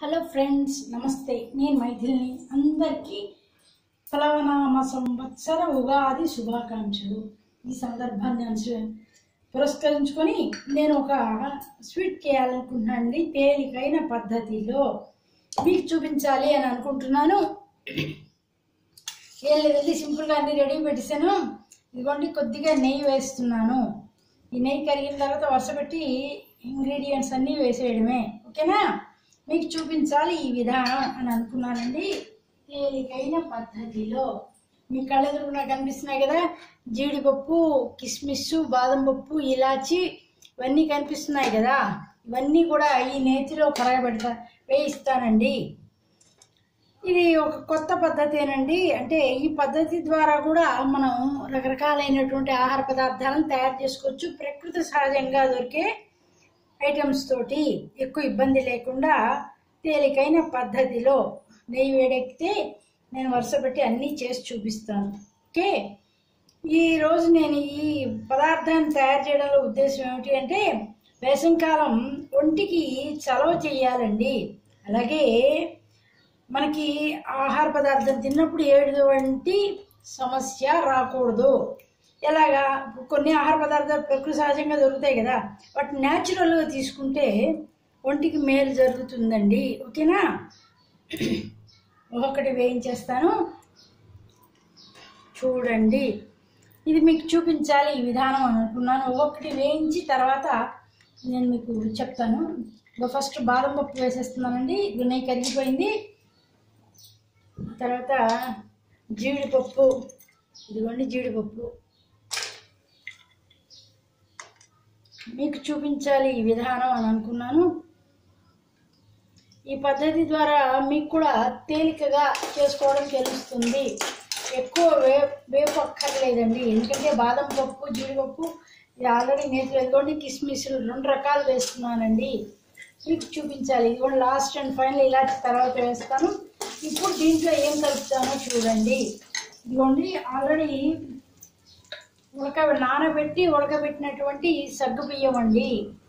hello friends నమస్తే నేను మైథిలిని అందరికీ ప్లవనామ సంవత్సర ఉగాది శుభాకాంక్షలు ఈ సందర్భాన్ని అనుస- పురస్కరించుకొని నేను ఒక స్వీట్ చేయాలనుకుంటున్నాను అండి తేలికైన పద్ధతిలో మీకు చూపించాలి అని అనుకుంటున్నాను ఏం లేదండి సింపుల్గా అన్ని రెడీ పెట్టేశాను ఇదిగోండి కొద్దిగా నెయ్యి వేస్తున్నాను ఈ నెయ్యి కరిగిన తర్వాత వరుస పెట్టి ఇంగ్రీడియంట్స్ అన్నీ వేసేయడమే ఓకేనా మీకు చూపించాలి ఈ విధానం అని అనుకున్నానండి తేలికైన పద్ధతిలో మీ కళ్ళెదురుగా కనిపిస్తున్నాయి కదా జీడిపప్పు కిస్మిస్ బాదం పప్పు ఇలాచి ఇవన్నీ కనిపిస్తున్నాయి కదా ఇవన్నీ కూడా ఈ నేతిలో కరగబెడతా వేయిస్తానండి ఇది ఒక కొత్త పద్ధతేనండి అంటే ఈ పద్ధతి ద్వారా కూడా మనం రకరకాలైనటువంటి ఆహార పదార్థాలను తయారు చేసుకోవచ్చు ప్రకృతి సహజంగా దొరికే ఐటమ్స్ తోటి ఎక్కువ ఇబ్బంది లేకుండా తేలికైన పద్ధతిలో నెయ్యి వేడెక్కితే నేను వరుస పెట్టి అన్నీ చేసి చూపిస్తాను ఓకే ఈ రోజు నేను ఈ పదార్థాన్ని తయారు చేయడంలో ఉద్దేశం ఏమిటి అంటే వేసవికాలం ఒంటికి చలవ చేయాలండి అలాగే మనకి ఆహార పదార్థం తిన్నప్పుడు ఎటువంటి సమస్య రాకూడదు ఎలాగా కొన్ని ఆహార పదార్థాలు ప్రకృతి సహజంగా దొరుకుతాయి కదా వాటిని న్యాచురల్గా తీసుకుంటే ఒంటికి మేలు జరుగుతుందండి ఓకేనా ఒక్కొక్కటి వేయించేస్తాను చూడండి ఇది మీకు చూపించాలి ఈ విధానం అని అనుకున్నాను ఒక్కొక్కటి వేయించి తర్వాత నేను మీకు చెప్తాను ఇదిగో ఫస్ట్ బాదం పప్పు వేసేస్తున్నానండి ఇది నెయ్యి కరిగిపోయింది తర్వాత జీడిపప్పు ఇదిగోండి జీడిపప్పు మీకు చూపించాలి ఈ విధానం అని అనుకున్నాను ఈ పద్ధతి ద్వారా మీకు కూడా తేలికగా చేసుకోవడం తెలుస్తుంది ఎక్కువ వే వేపు అక్కర్లేదండి ఎందుకంటే బాదం పప్పు జీడిపప్పు ఇది ఆల్రెడీ నేతి ఎదుగుండి కిస్మిస్లు రెండు రకాలు వేస్తున్నానండి మీకు చూపించాలి ఇది కూడా లాస్ట్ అండ్ ఫైనల్ ఇలాంటి తర్వాత వేస్తాను ఇప్పుడు దీంట్లో ఏం కలుపుతానో చూడండి ఇదిగోండి ఆల్రెడీ ఉడక నానబెట్టి ఉడకబెట్టినటువంటి సగ్గు బియ్యం అండి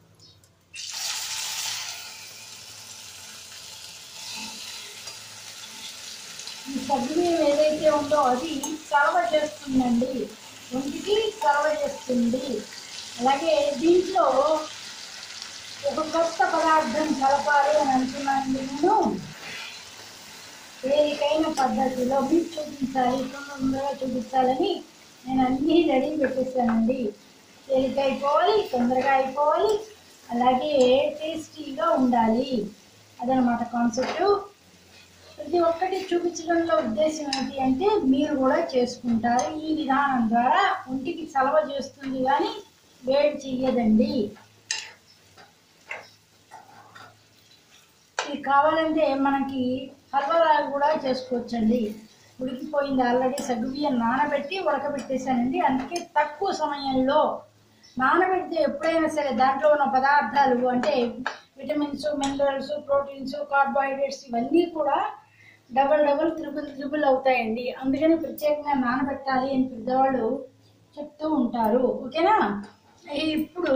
ఈ సగ్గు బియ్యం ఏదైతే ఉందో అది చలవ చేస్తుందండి ఒంటికి చలవ చేస్తుంది అలాగే దీంట్లో ఒక కొత్త పదార్థం కలపాలి అని అనుకున్నాను నేను తేలికైన పద్ధతిలో మీకు చూపించాలి తొందరగా చూపించాలని నేను అన్నీ రెడీ పెట్టేశానండి తేలిక అయిపోవాలి తొందరగా అయిపోవాలి అలాగే టేస్టీగా ఉండాలి అదనమాట కాన్సెప్ట్ ప్రతి ఒక్కటి చూపించడంలో ఉద్దేశం ఏంటి అంటే మీరు కూడా చేసుకుంటారు ఈ విధానం ద్వారా ఒంటికి చలవ చేస్తుంది కానీ వేడి చెయ్యదండి ఇది కావాలంటే మనకి హల్వా కూడా చేసుకోవచ్చండి ఉడికిపోయింది ఆల్రెడీ సగ్గుబియ్యం నానబెట్టి ఉడకబెట్టేశానండి అందుకే తక్కువ సమయంలో నానబెడితే ఎప్పుడైనా సరే దాంట్లో ఉన్న పదార్థాలు అంటే విటమిన్స్ మినరల్స్ ప్రోటీన్స్ కార్బోహైడ్రేట్స్ ఇవన్నీ కూడా డబల్ డబల్ త్రిబుల్ త్రిబుల్ అవుతాయండి అందుకని ప్రత్యేకంగా నానబెట్టాలి అని పెద్దవాళ్ళు చెప్తూ ఉంటారు ఓకేనా ఇప్పుడు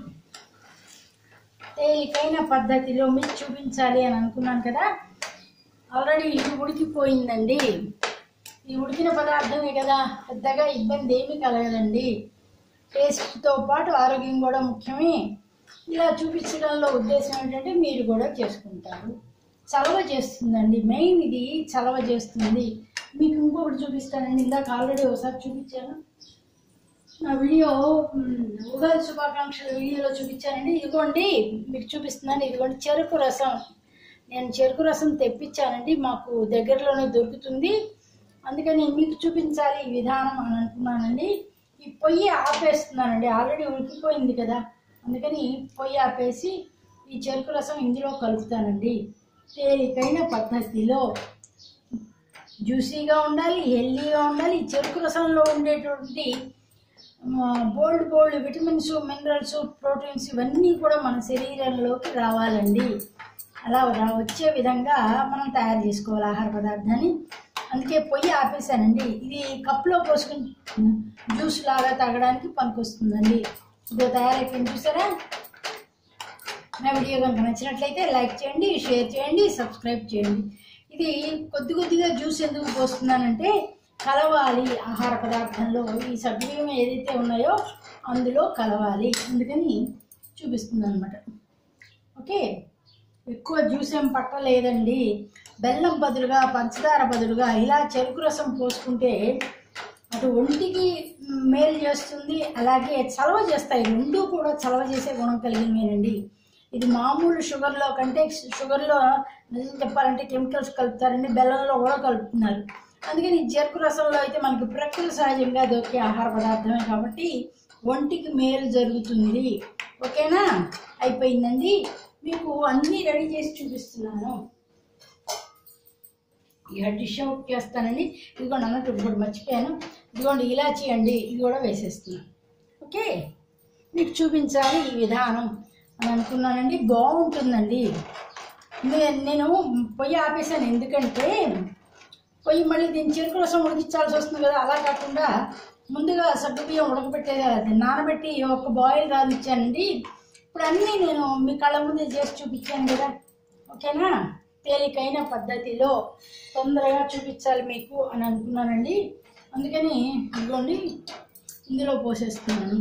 తేలికైన పద్ధతిలో మీకు చూపించాలి అని అనుకున్నాను కదా ఆల్రెడీ ఇది ఉడికిపోయిందండి ఈ ఉడికిన పదార్థమే కదా పెద్దగా ఇబ్బంది ఏమీ కలగదండి టేస్ట్తో పాటు ఆరోగ్యం కూడా ముఖ్యమే ఇలా చూపించడంలో ఉద్దేశం ఏంటంటే మీరు కూడా చేసుకుంటారు చలవ చేస్తుందండి మెయిన్ ఇది చలవ చేస్తుంది మీకు ఇంకొకటి చూపిస్తానండి ఇందాక ఆల్రెడీ ఒకసారి చూపించాను నా వీడియో మ్, ఉగాది శుభాకాంక్షల వీడియోలో చూపించానండి ఇదిగోండి మీకు చూపిస్తున్నాను ఇదిగోండి చెరుకు రసం నేను చెరుకు రసం తెప్పించానండి మాకు దగ్గరలోనే దొరుకుతుంది అందుకని మీకు చూపించాలి ఈ విధానం అని అనుకున్నానండి ఈ పొయ్యి ఆపేస్తున్నానండి ఆల్రెడీ ఉడికిపోయింది కదా అందుకని పొయ్యి ఆపేసి ఈ చెరుకు రసం ఇందులో కలుపుతానండి తేలికైన పద్ధతిలో జ్యూసీగా ఉండాలి హెల్దీగా ఉండాలి ఈ చెరుకు రసంలో ఉండేటువంటి బోల్డ్ బోల్డ్ విటమిన్స్ మినరల్స్ ప్రోటీన్స్ ఇవన్నీ కూడా మన శరీరంలోకి రావాలండి అలా రా వచ్చే విధంగా మనం తయారు చేసుకోవాలి ఆహార పదార్థాన్ని అందుకే పొయ్యి ఆపేసానండి ఇది కప్లో పోసుకుని జ్యూస్ లాగా తాగడానికి పనికొస్తుందండి ఇదో తయారైపోయింది చూసారా నా వీడియో కనుక నచ్చినట్లయితే లైక్ చేయండి షేర్ చేయండి సబ్స్క్రైబ్ చేయండి ఇది కొద్ది కొద్దిగా జ్యూస్ ఎందుకు పోస్తున్నానంటే కలవాలి ఆహార పదార్థంలో ఈ సభ్యం ఏదైతే ఉన్నాయో అందులో కలవాలి అందుకని చూపిస్తున్నాను అనమాట ఓకే ఎక్కువ జ్యూస్ ఏం పట్టలేదండి బెల్లం బదులుగా పంచదార బదులుగా ఇలా చెరుకు రసం పోసుకుంటే అటు ఒంటికి మేలు చేస్తుంది అలాగే చలవ చేస్తాయి రెండు కూడా చలవ చేసే గుణం కలిగినవేనండి ఇది మామూలు షుగర్లో కంటే షుగర్లో నిజం చెప్పాలంటే కెమికల్స్ కలుపుతారండి బెల్లంలో కూడా కలుపుతున్నారు అందుకని ఈ చెరుకు రసంలో అయితే మనకి ప్రకృతి సహజంగా దొరికే ఆహార పదార్థమే కాబట్టి ఒంటికి మేలు జరుగుతుంది ఓకేనా అయిపోయిందండి మీకు అన్నీ రెడీ చేసి చూపిస్తున్నాను ఇక డిష్ అవుట్ చేస్తానండి ఇదిగోండి అన్నట్టు ఇప్పుడు మర్చిపోయాను ఇదిగోండి ఇలాచీ అండి ఇది కూడా వేసేస్తున్నాను ఓకే మీకు చూపించాలి ఈ విధానం అని అనుకున్నానండి బాగుంటుందండి నే- నేను పొయ్యి ఆపేసాను ఎందుకంటే పొయ్యి మళ్ళీ దీని చెరుకు రసం ఉడికించాల్సి వస్తుంది కదా అలా కాకుండా ముందుగా సగ్గు బియ్యం ఉడకబెట్టే అది నానబెట్టి ఒక బాయిల్ రానిచ్చానండి ఇప్పుడు అన్నీ నేను మీ కళ్ళ ముందే చేసి చూపించాను కదా ఓకేనా తేలికైన పద్ధతిలో తొందరగా చూపించాలి మీకు అని అనుకున్నానండి అందుకని ఇదిగోండి ఇందులో పోసేస్తున్నాను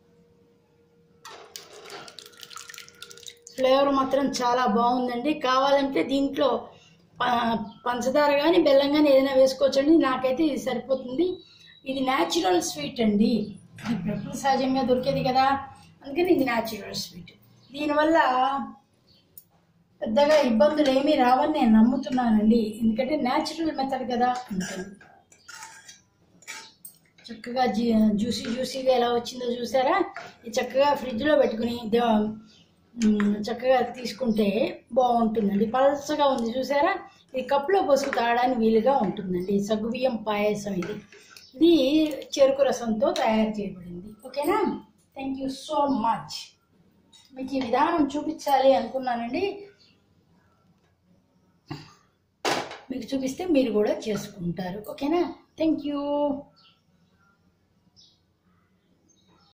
ఫ్లేవర్ మాత్రం చాలా బాగుందండి కావాలంటే దీంట్లో ప- పంచదార కానీ బెల్లం కానీ ఏదైనా వేసుకోవచ్చండి నాకైతే ఇది సరిపోతుంది ఇది న్యాచురల్ స్వీట్ అండి ఇది ప్రకృతి సహజంగా దొరికేది కదా అందుకని ఇది న్యాచురల్ స్వీట్ దీనివల్ల పెద్దగా ఇబ్బందులు ఏమీ రావని నేను నమ్ముతున్నానండి ఎందుకంటే న్యాచురల్ మెథడ్ కదా అందుకని చక్కగా జీ జ్యూసీ జ్యూసీగా ఎలా వచ్చిందో చూసారా ఇది చక్కగా ఫ్రిడ్జ్లో పెట్టుకుని దే- మ్, చక్కగా తీసుకుంటే బాగుంటుందండి పలసగా ఉంది చూసారా ఇది కప్పులో పోసుకు తాగడానికి వీలుగా ఉంటుందండి సగ్గుబియ్యం పాయసం ఇది ఇది చెరుకు రసంతో తయారు చేయబడింది ఓకేనా థ్యాంక్ యూ సో మచ్ మీకు ఈ విధానం చూపించాలి అనుకున్నానండి మీకు చూపిస్తే మీరు కూడా చేసుకుంటారు ఓకేనా థ్యాంక్ యూ